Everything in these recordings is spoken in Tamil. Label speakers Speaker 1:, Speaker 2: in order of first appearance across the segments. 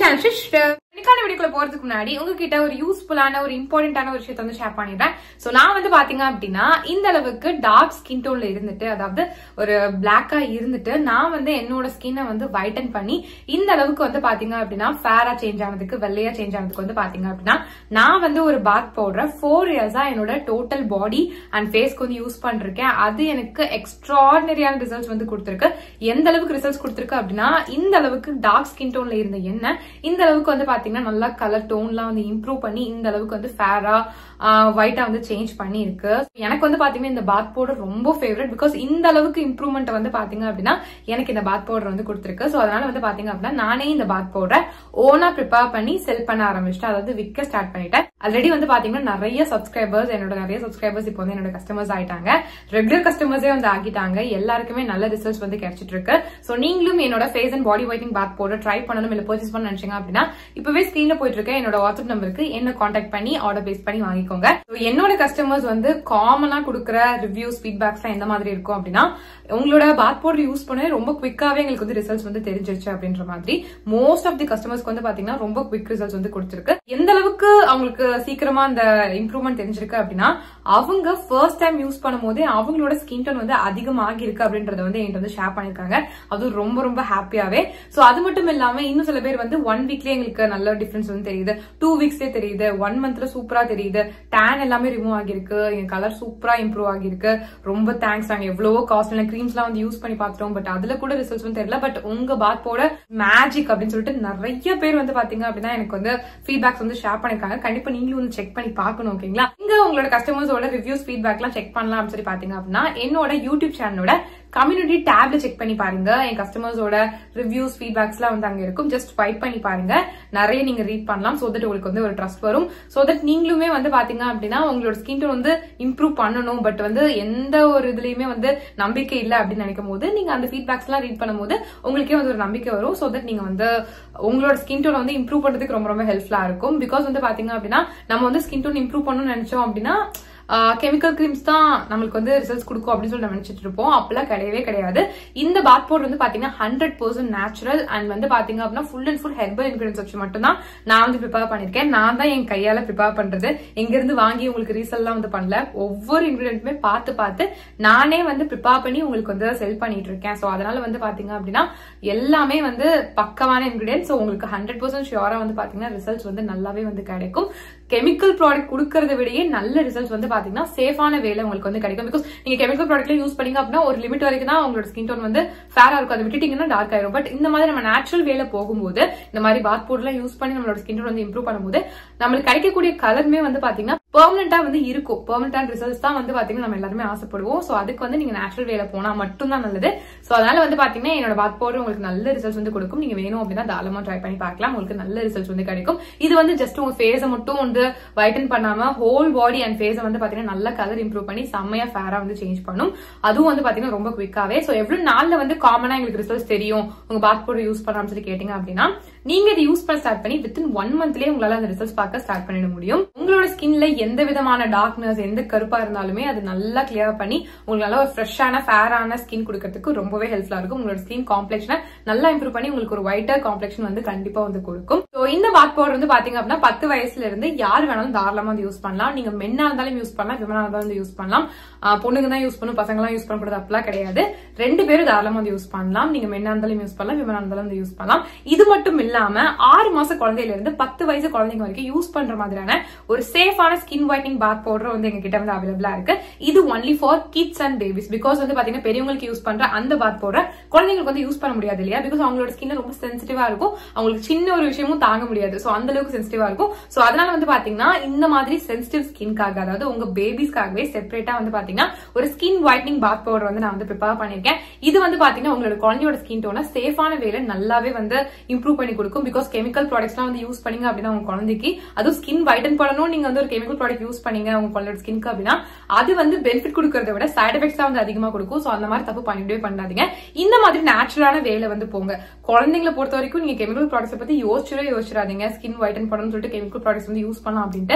Speaker 1: சேனல் சிஸ்டர் இன்னைக்கான வீடியோக்குள்ள போறதுக்கு முன்னாடி உங்ககிட்ட ஒரு யூஸ்ஃபுல்லான ஒரு இம்பார்ட்டன்டான ஒரு விஷயத்த வந்து ஷேர் பண்ணிடுறேன் சோ நான் வந்து பாத்தீங்க அப்படின்னா இந்த அளவுக்கு டார்க் ஸ்கின் டோன்ல இருந்துட்டு அதாவது ஒரு பிளாக்கா இருந்துட்டு நான் வந்து என்னோட ஸ்கின்னை வந்து வைட்டன் பண்ணி இந்த அளவுக்கு வந்து பாத்தீங்க அப்படின்னா ஃபேரா சேஞ்ச் ஆனதுக்கு வெள்ளையா சேஞ்ச் ஆனதுக்கு வந்து பாத்தீங்க அப்படின்னா நான் வந்து ஒரு பாத் பவுடர் ஃபோர் இயர்ஸா என்னோட டோட்டல் பாடி அண்ட் ஃபேஸ்க்கு வந்து யூஸ் பண்ணிருக்கேன் அது எனக்கு எக்ஸ்ட்ராடினரியான ரிசல்ட்ஸ் வந்து கொடுத்துருக்கு எந்த அளவுக்கு ரிசல்ட்ஸ் கொடுத்துருக்கு அப்படின்னா இந்த அளவுக்கு டார்க் ஸ்கின் டோன்ல இருந்த எண்ணெய் இந்த அளவுக்கு வந்து பாத்தீங்கன்னா நல்லா கலர் டோன்லாம் வந்து இம்ப்ரூவ் பண்ணி இந்த அளவுக்கு வந்து ஃபேரா ஒயிட்டா வந்து சேஞ்ச் பண்ணி இருக்கு எனக்கு வந்து பாத்தீங்கன்னா இந்த பாத் பவுடர் ரொம்ப ஃபேவரட் பிகாஸ் இந்த அளவுக்கு இம்ப்ரூவ்மெண்ட் வந்து பாத்தீங்க அப்படின்னா எனக்கு இந்த பாத் பவுடர் வந்து கொடுத்துருக்கு சோ அதனால வந்து பாத்தீங்க அப்படின்னா நானே இந்த பாத் பவுடர் ஓனா ப்ரிப்பேர் பண்ணி செல் பண்ண ஆரம்பிச்சிட்டேன் அதாவது விற்க ஸ்டார்ட் பண்ணிட்டேன் ஆல்ரெடி வந்து பாத்தீங்கன்னா நிறைய சப்ஸ்கிரைபர்ஸ் என்னோட நிறைய சப்ஸ்கிரைபர்ஸ் இப்போ வந்து என்னோட கஸ்டமர்ஸ் ஆயிட்டாங்க ரெகுலர் கஸ்டமர்ஸே வந்து ஆகிட்டாங்க எல்லாருக்குமே நல்ல ரிசல்ட்ஸ் வந்து கிடைச்சிட்டு இருக்கு சோ நீங்களும் என்னோட face and body whitening bath powder try பண்ணணும் இல்ல பர்ச்சேஸ் பண்ண நினைச்சீங்க அப்படின்னா இப்பவே ஸ்கிரீன்ல போயிட்டு இருக்க என்னோட வாட்ஸ்அப் நம்பருக்கு என்ன காண்டாக்ட் பண்ணி ஆர்டர் பேஸ் பண்ணி வாங்கிக்கோங்க So, என்னோட கஸ்டமர்ஸ் வந்து காமனா கொடுக்குற ரிவ்யூஸ் ஃபீட்பேக்ஸ் எந்த மாதிரி இருக்கும் அப்படின்னா உங்களோட பாத் பவுடர் யூஸ் பண்ண ரொம்ப குவிக்காவே எங்களுக்கு வந்து ரிசல்ட்ஸ் வந்து தெரிஞ்சிருச்சு அப்படின்ற மாதிரி மோஸ்ட் ஆஃப் தி கஸ்டமர்ஸ்க்கு வந்து பாத்தீங்கன்னா ரொம்ப குவிக் ரிசல்ட்ஸ் வந்து கொடுத்துருக்கு எந்த அளவுக்கு அவங்களுக்கு சீக்கிரமா அந்த இம்ப்ரூவ்மெண்ட் தெரிஞ்சிருக்கு அப்படின்னா அவங்க ஃபர்ஸ்ட் டைம் யூஸ் பண்ணும்போது அவங்களோட ஸ்கின் டோன் வந்து அதிகமாகி இருக்கு அப்படின்றத வந்து என்கிட்ட வந்து ஷேர் பண்ணிருக்காங்க அது ரொம்ப ரொம்ப ஹாப்பியாவே சோ அது மட்டும் இல்லாம இன்னும் சில பேர் வந்து ஒன் வீக்லயே எங்களுக்கு நல்ல டிஃபரன்ஸ் வந்து தெரியுது டூ வீக்ஸ்லயே தெரியுது ஒன் மந்த்ல சூப்பரா தெரியுது டேன் எல்லாமே ரிமூவ் ஆகிருக்கு என் கலர் சூப்பரா இம்ப்ரூவ் ஆகிருக்கு ரொம்ப தேங்க்ஸ் நாங்க எவ்வளவோ காஸ்ட்லியான கிரீம்ஸ் எல்லாம் வந்து யூஸ் பண்ணி பார்த்துட்டோம் பட் அதுல கூட ரிசல்ட்ஸ் வந்து தெரியல பட் உங்க பாத் போட மேஜிக் அப்படின்னு சொல்லிட்டு நிறைய பேர் வந்து பாத்தீங்க அப்படின்னா எனக்கு வந்து ஃபீட்பேக்ஸ் வந்து ஷேர் பண்ணிருக்காங்க கண்டிப்பா நீங்களும் வந்து செக் பண்ணி பார்க்கணும் ஓகேங்களா இங்க உங்களோட கஸ்டமர்ஸோட ரிவ்யூஸ் ஃபீட்பேக் எல்லாம் செக் பண்ணலாம் அப்படின்னு சொல்லி பாத்தீங்க அப்படின்னா என்னோட யூடியூப் சேனலோட கம்யூனிட்டி டேப்ல செக் பண்ணி பாருங்க என் கஸ்டமர்ஸோட ரிவ்யூஸ் ஃபீட்பேக்ஸ் எல்லாம் வந்து அங்க இருக்கும் ஜஸ்ட் ஃபைட் பண்ணி பாருங்க நிறைய நீங்க ரீட் பண்ணலாம் சோ தட் உங்களுக்கு வந்து ஒரு ட்ரஸ்ட் வரும் சோ தட் நீங்களுமே வந்து பாத்தீங்க அப்படின்னா உங்களோட ஸ்கின் டோன் வந்து இம்ப்ரூவ் பண்ணணும் பட் வந்து எந்த ஒரு இதுலயுமே வந்து நம்பிக்கை இல்லை அப்படின்னு நினைக்கும் போது நீங்க அந்த ஃபீட்பேக்ஸ் எல்லாம் ரீட் பண்ணும்போது உங்களுக்கே வந்து ஒரு நம்பிக்கை வரும் சோ தட் நீங்க வந்து உங்களோட ஸ்கின் டோன் வந்து இம்ப்ரூவ் பண்றதுக்கு ரொம்ப ரொம்ப ஹெல்ப்ஃபுல்லா இருக்கும் பிகாஸ் வந்து பாத்தீங்க அப்படின்னா நம்ம வந்து ஸ்கின் டோன் இம்ப்ரூவ் பண்ணணும்னு நினைச்சோம் அப்படின்னா கெமிக்கல் கிரீம்ஸ் தான் நம்மளுக்கு வந்து ரிசல்ட்ஸ் கொடுக்கும் அப்படின்னு சொல்லி நம்ம நினைச்சிட்டு இருப்போம் அப்பெல்லாம் கிடையவே கிடையாது இந்த பாத் பவுடர் வந்து பாத்தீங்கன்னா ஹண்ட்ரட் பர்சன்ட் நேச்சுரல் அண்ட் வந்து பாத்தீங்க அப்படின்னா full and full herbal ingredients வச்சு மட்டும் தான் நான் வந்து ப்ரிப்பேர் பண்ணிருக்கேன் நான் தான் என் கையால ப்ரிப்பேர் பண்றது எங்க இருந்து வாங்கி உங்களுக்கு ரீசெல்லாம் வந்து பண்ணல ஒவ்வொரு இன்கிரீடியன்ட்டுமே பார்த்து பார்த்து நானே வந்து ப்ரிப்பேர் பண்ணி உங்களுக்கு வந்து செல் பண்ணிட்டு இருக்கேன் சோ அதனால வந்து பாத்தீங்க அப்படின்னா எல்லாமே வந்து பக்கமான இன்கிரீடியன்ஸ் உங்களுக்கு ஹண்ட்ரட் பர்சன்ட் ஷியோரா வந்து பாத்தீங்கன்னா ரிசல்ட்ஸ் வந்து நல்லாவே வந்து கிடைக்கும் கெமிக்கல் ப்ராடக்ட் கொடுக்கறத விடையே நல்ல ரிசல்ட்ஸ் வந்து பாத்தீங்கன்னா சேஃபான வேலை உங்களுக்கு வந்து கிடைக்கும் பிகாஸ் நீங்க கெமிக்கல் ப்ராடக்ட்ல யூஸ் பண்ணீங்க அப்படின்னா ஒரு லிமிட் வரைக்கும் தான் உங்களோட ஸ்கின் டோன் வந்து ஃபேரா இருக்கும் அதை விட்டுட்டீங்கன்னா டார்க் ஆயிரும் பட் இந்த மாதிரி நம்ம நேச்சுரல் வேலை போகும்போது இந்த மாதிரி பாத் பவுடர்லாம் யூஸ் பண்ணி நம்மளோட ஸ்கின் டோன் வந்து இம்ப்ரூவ் பண்ணும்போது நம்மளுக்கு கிடைக்கக்கூடிய கலருமே வந்து பாத்தீங்கன்னா பெர்மனண்டா வந்து இருக்கும் பெர்மனண்டான ரிசல்ட்ஸ் தான் வந்து பாத்தீங்கன்னா நம்ம எல்லாருமே ஆசைப்படுவோம் சோ அதுக்கு வந்து நீங்க நேச்சுரல் வேலை போனா மட்டும் தான் நல்லது சோ அதனால வந்து பாத்தீங்கன்னா என்னோட பாத் பவுடர் உங்களுக்கு நல்ல ரிசல்ட்ஸ் வந்து கொடுக்கும் நீங்க வேணும் அப்படின்னா தாராளமா ட்ரை பண்ணி பார்க்கலாம் உங்களுக்கு நல்ல ரிசல்ட்ஸ் வந்து கிடைக்கும் இது வந்து ஜஸ்ட் உங்க ஃபேஸை மட்டும் வந்து வைட்டன் பண்ணாம ஹோல் பாடி அண்ட் ஃபேஸை வந்து பாத்தீங்கன்னா நல்ல கலர் இம்ப்ரூவ் பண்ணி செம்மையா ஃபேரா வந்து சேஞ்ச் பண்ணும் அதுவும் வந்து பாத்தீங்கன்னா ரொம்ப குவிக்காவே சோ எவ்வளவு நாள்ல வந்து காமனா எங்களுக்கு ரிசல்ட்ஸ் தெரியும் உங்க பாத் பவுடர் யூஸ் பண்ணாம சொல்லி கேட்டீங்க அப்படின்னா நீங்க இதை யூஸ் பண்ண ஸ்டார்ட் பண்ணி வித்தின் ஒன் மந்த்லயே உங்களால அந்த ரிசல்ட்ஸ் பார்க்க ஸ்டார்ட் பண்ணிட முடியும் உங்களோட ஸ்கின்ல எந்த விதமான டார்க்னஸ் எந்த கருப்பா இருந்தாலுமே அது நல்லா கிளியர் பண்ணி உங்களுக்கு நல்ல ஒரு ஃப்ரெஷ்ஷான ஃபேரான ஸ்கின் கொடுக்கறதுக்கு ரொம்பவே ஹெல்ப்ஃபுல்லா இருக்கும் உங்களோட ஸ்கின் காம்ப்ளெக்ஷனை நல்லா இம்ப்ரூவ் பண்ணி உங்களுக்கு ஒரு ஒயிட்டர் காம்ப்ளெக்ஷன் வந்து கண்டிப்பா வந்து கொடுக்கும் ஸோ இந்த பாத் பவுடர் வந்து பாத்தீங்க அப்படின்னா பத்து வயசுல இருந்து யார் வேணாலும் தாராளமா வந்து யூஸ் பண்ணலாம் நீங்க மென்னா இருந்தாலும் யூஸ் பண்ணலாம் விமனா இருந்தாலும் வந்து யூஸ் பண்ணலாம் ஆஹ் பொண்ணுங்க தான் யூஸ் பண்ணும் பசங்க எல்லாம் யூஸ் பண்ணக்கூடாது அப்படிலாம் கிடையாது ரெண்டு பேரும் தாராளமா வந்து யூஸ் பண்ணலாம் நீங்க மென்னா இருந்தாலும் யூஸ் பண்ணலாம் விமனா இருந்தாலும் வந்து யூஸ் பண்ணலாம் இது மட்டும் இல்லாம ஆறு மாச குழந்தையில இருந்து பத்து வயசு குழந்தைங்க வரைக்கும் யூஸ் பண்ற மாதிரியான ஒரு சேஃபான ஸ்கின் ஒயிட்னிங் பாத் பவுடர் வந்து எங்க கிட்ட வந்து அவைலபிளா இருக்கு இது only for kids and babies because வந்து பாத்தீங்கன்னா பெரியவங்களுக்கு யூஸ் பண்ற அந்த பாத் பவுடர் குழந்தைங்களுக்கு வந்து யூஸ் பண்ண முடியாது இல்லையா பிகாஸ் அவங்களோட ஸ்கின் ரொம்ப சென்சிட்டிவா இருக்கும் அவங்களுக்கு சின்ன ஒரு விஷயமும் தாங்க முடியாது சோ அந்த அளவுக்கு சென்சிட்டிவா இருக்கும் சோ அதனால வந்து பாத்தீங்கன்னா இந்த மாதிரி சென்சிட்டிவ் ஸ்கின்காக அதாவது உங்க பேபிஸ்க்காகவே செப்பரேட்டா வந்து பாத்தீங்கன்னா ஒரு ஸ்கின் ஒயிட்னிங் பாத் பவுடர் வந்து நான் வந்து ப்ரிப்பேர் பண்ணிருக்கேன் இது வந்து பாத்தீங்கன்னா உங்களோட குழந்தையோட ஸ்கின் டோனை சேஃபான வேலை நல்லாவே வந்து இம்ப்ரூவ் பண்ணி கொடுக்கும் பிகாஸ் கெமிக்கல் ப்ராடக்ட்ஸ்லாம் வந்து யூஸ் பண்ணீங்க அப்படின்னா உங்க குழந்தைக்கு அதுவும் ஸ்கின் வைட்டன் பண்ணணும் நீங்க வந்து ஒரு கெமிக்கல் ப்ராடக்ட் யூஸ் பண்ணீங்க உங்க குழந்தையோட ஸ்கின்க்கு அப்படின்னா அது வந்து பெனிஃபிட் கொடுக்கறத விட சைட் எஃபெக்ட்ஸ் தான் வந்து அதிகமா கொடுக்கும் சோ அந்த மாதிரி தப்பு பண்ணிட்டே பண்ணாதீங்க இந்த மாதிரி நேச்சுரலான வேலை வந்து போங்க குழந்தைங்களை பொறுத்த வரைக்கும் நீங்க கெமிக்கல் ப்ராடக்ட்ஸ் பத்தி யோசிச்சிடவே யோசிச்சிடாதீங்க ஸ்கின் ஒயிட்டன் பண்ணணும்னு சொல்லிட்டு கெமிக்கல் ப்ராடக்ட்ஸ் வந்து யூஸ் பண்ணலாம் அப்படின்ட்டு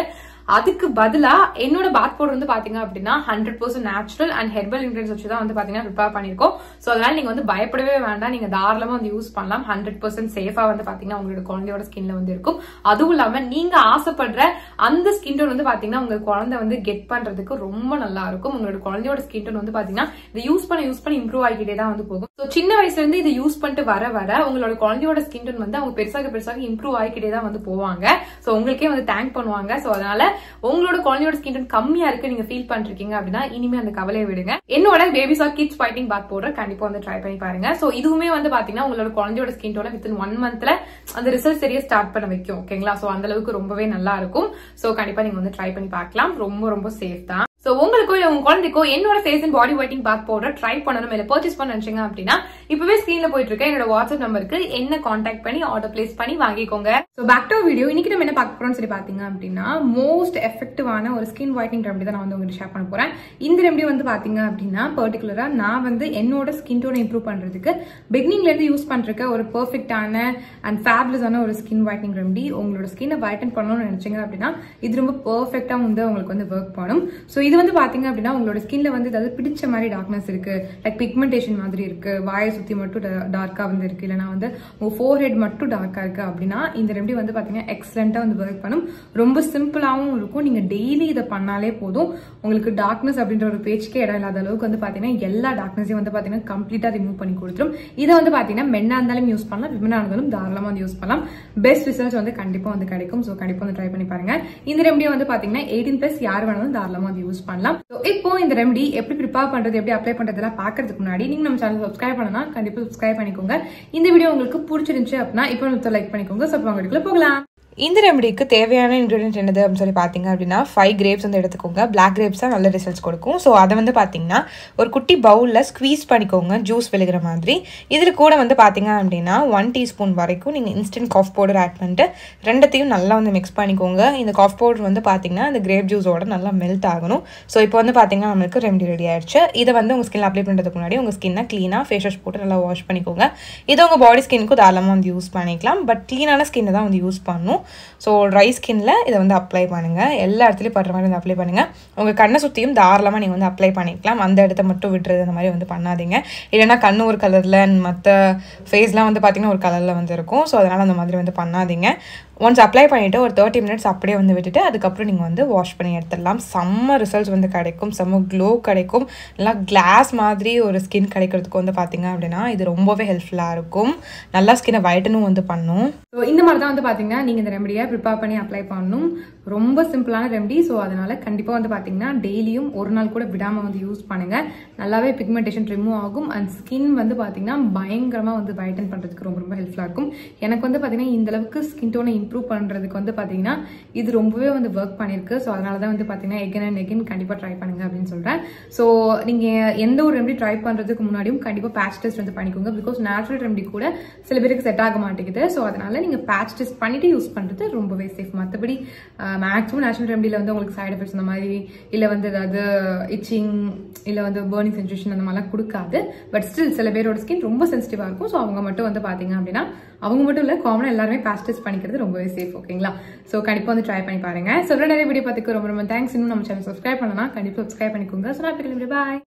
Speaker 1: அதுக்கு பதிலா என்னோட பாத் பவுடர் வந்து பாத்தீங்க அப்படின்னா hundred percent natural and herbal ingredients வச்சு தான் வந்து பாத்தீங்கன்னா ப்ரிப்பேர் பண்ணிருக்கோம் சோ அதனால நீங்க வந்து பயப்படவே வேண்டாம் நீங்க தாராளமா வந்து யூஸ் பண்ணலாம் ஹண்ட்ரட் பர்சன்ட் சேஃபா வந்து பாத்தீங்கன்னா உங்களோட குழந்தையோட ஸ்கின்ல வந்து இருக்கும் அதுவும் இல்லாம நீங்க ஆசைப்படுற அந்த ஸ்கின் டோன் வந்து பாத்தீங்கன்னா உங்க குழந்தை வந்து கெட் பண்றதுக்கு ரொம்ப நல்லா இருக்கும் உங்களோட குழந்தையோட ஸ்கின் டோன் வந்து பாத்தீங்கன்னா இதை யூஸ் பண்ண யூஸ் பண்ணி இம்ப்ரூவ் ஆகிட்டே தான் வந்து போகும் ஸோ சின்ன வயசுல இருந்து இதை யூஸ் பண்ணிட்டு வர வர உங்களோட குழந்தையோட ஸ்கின் டோன் வந்து அவங்க பெருசாக பெருசாக இம்ப்ரூவ் ஆகிக்கிட்டே தான் வந்து போவாங்க ஸோ உங்களுக்கே வந்து தேங்க் பண்ணுவாங்க ஸோ அதனால உங்களோட குழந்தையோட ஸ்கின் டோன் கம்மியா இருக்கு நீங்க ஃபீல் பண்ணிருக்கீங்க அப்படின்னா இனிமே அந்த கவலையை விடுங்க என்னோட பேபிஸ் ஆர் கிட்ஸ் ஃபைட்டிங் பாத் பவுடர் கண்டிப்பா வந்து ட்ரை பண்ணி பாருங்க ஸோ இதுவுமே வந்து பாத்தீங்கன்னா உங்களோட குழந்தையோட ஸ்கின் டோனை வித்தின் ஒன் மந்த்ல அந்த ரிசல்ட் சரியா ஸ்டார்ட் பண்ண வைக்கும் ஓகேங்களா ஸோ அந்த அளவுக்கு ரொம்பவே நல்லா இருக்கும் ஸோ கண்டிப்பா நீங்க வந்து ட்ரை பண்ணி பார்க்கலாம் ரொம்ப ரொம்ப சேஃப் தான் சோ உங்களுக்கோ இல்ல உங்க குழந்தைக்கோ என்னோட face and body whitening bath powder try பண்ணணும் இல்ல பர்ச்சேஸ் பண்ண நினைச்சீங்க அப்படின்னா இப்பவே ஸ்கிரீன்ல போயிட்டு இருக்க என்னோட வாட்ஸ்அப் நம்பருக்கு என்ன காண்டாக்ட் பண்ணி ஆர்டர் பிளேஸ் பண்ணி வாங்கிக்கோங்க சோ பேக் டு வீடியோ இன்னைக்கு நம்ம என்ன பார்க்க போறோம்னு சொல்லி பாத்தீங்க அப்படின்னா மோஸ்ட் எஃபெக்டிவான ஒரு ஸ்கின் ஒயிட்டிங் ரெமடி தான் நான் வந்து உங்களுக்கு ஷேர் பண்ண போறேன் இந்த ரெமடி வந்து பாத்தீங்க அப்படின்னா பர்டிகுலரா நான் வந்து என்னோட ஸ்கின் டோனை இம்ப்ரூவ் பண்றதுக்கு பிகினிங்ல இருந்து யூஸ் பண்றதுக்கு ஒரு பெர்ஃபெக்டான அண்ட் ஃபேப்லஸான ஒரு ஸ்கின் ஒயிட்டிங் ரெமடி உங்களோட ஸ்கின்னை ஒயிட்டன் பண்ணணும்னு நினைச்சீங்க அப்படின்னா இது ரொம்ப பெர்ஃபெக்டா வந்து உங்களுக்கு வந்து ஒர்க் பண்ணும் சோ இது வந்து பாத்தீங்க அப்படின்னா உங்களோட ஸ்கின்ல வந்து ஏதாவது பிடிச்ச மாதிரி டார்க்னஸ் இருக்கு லைக் பிக்மெண்டேஷன் மாதிரி இருக்கு வாயை சுத்தி மட்டும் டார்க்கா வந்து இருக்கு இல்லைனா வந்து உங்க ஃபோர் ஹெட் மட்டும் டார்க்கா இருக்கு அப்படின்னா இந்த ரெமடி வந்து பாத்தீங்கன்னா எக்ஸலண்டா வந்து ஒர்க் பண்ணும் ரொம்ப சிம்பிளாவும் இருக்கும் நீங்க டெய்லி இதை பண்ணாலே போதும் உங்களுக்கு டார்க்னஸ் அப்படின்ற ஒரு பேச்சுக்கே இடம் இல்லாத அளவுக்கு வந்து பாத்தீங்கன்னா எல்லா டார்க்னஸையும் வந்து பாத்தீங்கன்னா கம்ப்ளீட்டா ரிமூவ் பண்ணி கொடுத்துரும் இதை வந்து பாத்தீங்கன்னா மென்னா இருந்தாலும் யூஸ் பண்ணலாம் விமனா இருந்தாலும் தாராளமா வந்து யூஸ் பண்ணலாம் பெஸ்ட் ரிசல்ட்ஸ் வந்து கண்டிப்பா வந்து கிடைக்கும் ஸோ கண்டிப்பா வந்து ட்ரை பண்ணி பாருங்க இந்த ரெமடியை வந்து பாத்தீங்கன்னா எயிட்டீன் பிளஸ் யார் வேணாலும் தாராளமா வந்து யூஸ் பண்ணலாம் So, இப்போ இந்த ரெமடி எப்படி ப்ரிப்பேர் பண்றது எப்படி அப்ளை பண்றதுலாம் பாக்குறதுக்கு முன்னாடி நீங்க நம்ம சேனல் சப்ஸ்கிரைப் பண்ணனா கண்டிப்பா சப்ஸ்கிரைப் பண்ணிக்கோங்க இந்த வீடியோ உங்களுக்கு பிடிச்சிருந்துச்சு அப்படின்னா இப்போ லைக் பண்ணிக்கோங்க ஸோ இப்போ வீடியோக்குள்ள போகலாம்
Speaker 2: இந்த ரெமடிக்கு தேவையான இன்க்ரீடியன்ட் என்னது அப்படின்னு சொல்லி பார்த்தீங்க அப்படின்னா ஃபைவ் கிரேப்ஸ் வந்து எடுத்துக்கோங்க பிளாக் கிரேப்ஸ் தான் நல்ல ரிசல்ட்ஸ் கொடுக்கும் ஸோ அதை வந்து பார்த்தீங்கன்னா ஒரு குட்டி பவுலில் ஸ்க்வீஸ் பண்ணிக்கோங்க ஜூஸ் விழுகிற மாதிரி இதில் கூட வந்து பார்த்தீங்க அப்படின்னா ஒன் டீஸ்பூன் வரைக்கும் நீங்கள் இன்ஸ்டன்ட் காஃப் பவுடர் ஆட் பண்ணிட்டு ரெண்டத்தையும் நல்லா வந்து மிக்ஸ் பண்ணிக்கோங்க இந்த காஃப் பவுடர் வந்து பார்த்தீங்கன்னா இந்த கிரேப் ஜூஸோட நல்லா மெல்ட் ஆகணும் ஸோ இப்போ வந்து பார்த்தீங்கன்னா நம்மளுக்கு ரெமடி ரெடி ஆயிடுச்சு இதை வந்து உங்கள் ஸ்கின் அப்ளை பண்ணுறதுக்கு முன்னாடி உங்கள் ஸ்கின்னை க்ளீனாக ஃபேஸ் வாஷ் போட்டு நல்லா வாஷ் பண்ணிக்கோங்க இதை உங்கள் பாடி ஸ்கின்னுக்கு தாராளமாக வந்து யூஸ் பண்ணிக்கலாம் பட் க்ளீனான ஸ்கின்னை தான் வந்து யூஸ் பண்ணணும் ஸோ ட்ரை ஸ்கின்ல இதை வந்து அப்ளை பண்ணுங்கள் எல்லா இடத்துலையும் படுற மாதிரி வந்து அப்ளை பண்ணுங்கள் உங்கள் கண்ணை சுற்றியும் தாராளமாக நீங்கள் வந்து அப்ளை பண்ணிக்கலாம் அந்த இடத்த மட்டும் விட்டுறது அந்த மாதிரி வந்து பண்ணாதீங்க இல்லைன்னா கண்ணு ஒரு கலரில் மற்ற ஃபேஸ்லாம் வந்து பார்த்திங்கன்னா ஒரு கலரில் வந்து இருக்கும் ஸோ அதனால் அந்த மாதிரி வந்து பண்ணாதீங்க ஒன்ஸ் அப்ளை பண்ணிவிட்டு ஒரு தேர்ட்டி மினிட்ஸ் அப்படியே வந்து விட்டுட்டு அதுக்கப்புறம் நீங்கள் வந்து வாஷ் பண்ணி எடுத்துடலாம் செம்ம ரிசல்ட்ஸ் வந்து கிடைக்கும் செம்ம க்ளோ கிடைக்கும் நல்லா கிளாஸ் மாதிரி ஒரு ஸ்கின் கிடைக்கிறதுக்கு வந்து பார்த்தீங்க அப்படின்னா இது ரொம்பவே ஹெல்ப்ஃபுல்லாக இருக்கும் நல்லா ஸ்கின்னை வைட்டனும் வந்து பண்ணும்
Speaker 1: ஸோ இந்த மாதிரி தான் வந்து பாத்தீங்கன்னா நீங்க இந்த ரெமடியை ப்ரிப்பேர் பண்ணி அப்ளை பண்ணணும் ரொம்ப சிம்பிளான ரெமடி ஸோ அதனால கண்டிப்பா வந்து பாத்தீங்கன்னா டெய்லியும் ஒரு நாள் கூட விடாம வந்து யூஸ் பண்ணுங்க நல்லாவே பிக்மெண்டேஷன் ரிமூவ் ஆகும் அண்ட் ஸ்கின் வந்து பாத்தீங்கன்னா பயங்கரமா வந்து பிரைட்டன் பண்றதுக்கு ரொம்ப ரொம்ப ஹெல்ப்ஃபுல்லா இருக்கும் எனக்கு வந்து பாத்தீங்கன்னா இந்த அளவுக்கு ஸ்கின் டோனை இம்ப்ரூவ் பண்றதுக்கு வந்து பாத்தீங்கன்னா இது ரொம்பவே வந்து ஒர்க் பண்ணிருக்கு ஸோ அதனால தான் வந்து பாத்தீங்கன்னா எகன் அண்ட் எகன் கண்டிப்பா ட்ரை பண்ணுங்க அப்படின்னு சொல்றேன் ஸோ நீங்க எந்த ஒரு ரெமடி ட்ரை பண்றதுக்கு முன்னாடியும் கண்டிப்பா பேட்ச் டெஸ்ட் வந்து பண்ணிக்கோங்க பிகாஸ் நேச்சுரல் ரெமடி கூட சில பேருக்கு செட் ஆக மாட்டேங்குது ஸோ அதனால நீங்க பேட்ச் டெஸ்ட் பண்ணிட்டு யூஸ் பண்றது ரொம்பவே சேஃப் மற்றபடி மேக்ஸிமம் நேச்சுரல் ரெமடியில் வந்து உங்களுக்கு சைடு எஃபெக்ட்ஸ் அந்த மாதிரி இல்லை வந்து ஏதாவது இச்சிங் இல்லை வந்து பேர்னிங் சென்சேஷன் அந்த மாதிரிலாம் கொடுக்காது பட் ஸ்டில் சில பேரோட ஸ்கின் ரொம்ப சென்சிட்டிவாக இருக்கும் ஸோ அவங்க மட்டும் வந்து பார்த்தீங்க அப்படின்னா அவங்க மட்டும் இல்லை காமனாக எல்லாருமே பேட்ச் டெஸ்ட் பண்ணிக்கிறது ரொம்பவே சேஃப் ஓகேங்களா ஸோ கண்டிப்பாக வந்து ட்ரை பண்ணி பாருங்க சொல்ற நிறைய வீடியோ பார்த்துக்கு ரொம்ப ரொம்ப தேங்க்ஸ் இன்னும் நம்ம சேனல் சப்ஸ்கிரைப் பண்ணலாம் கண்டிப்பாக சப்ஸ்கிரைப் பண்ணிக்கோங்க ஸோ நான் பாய்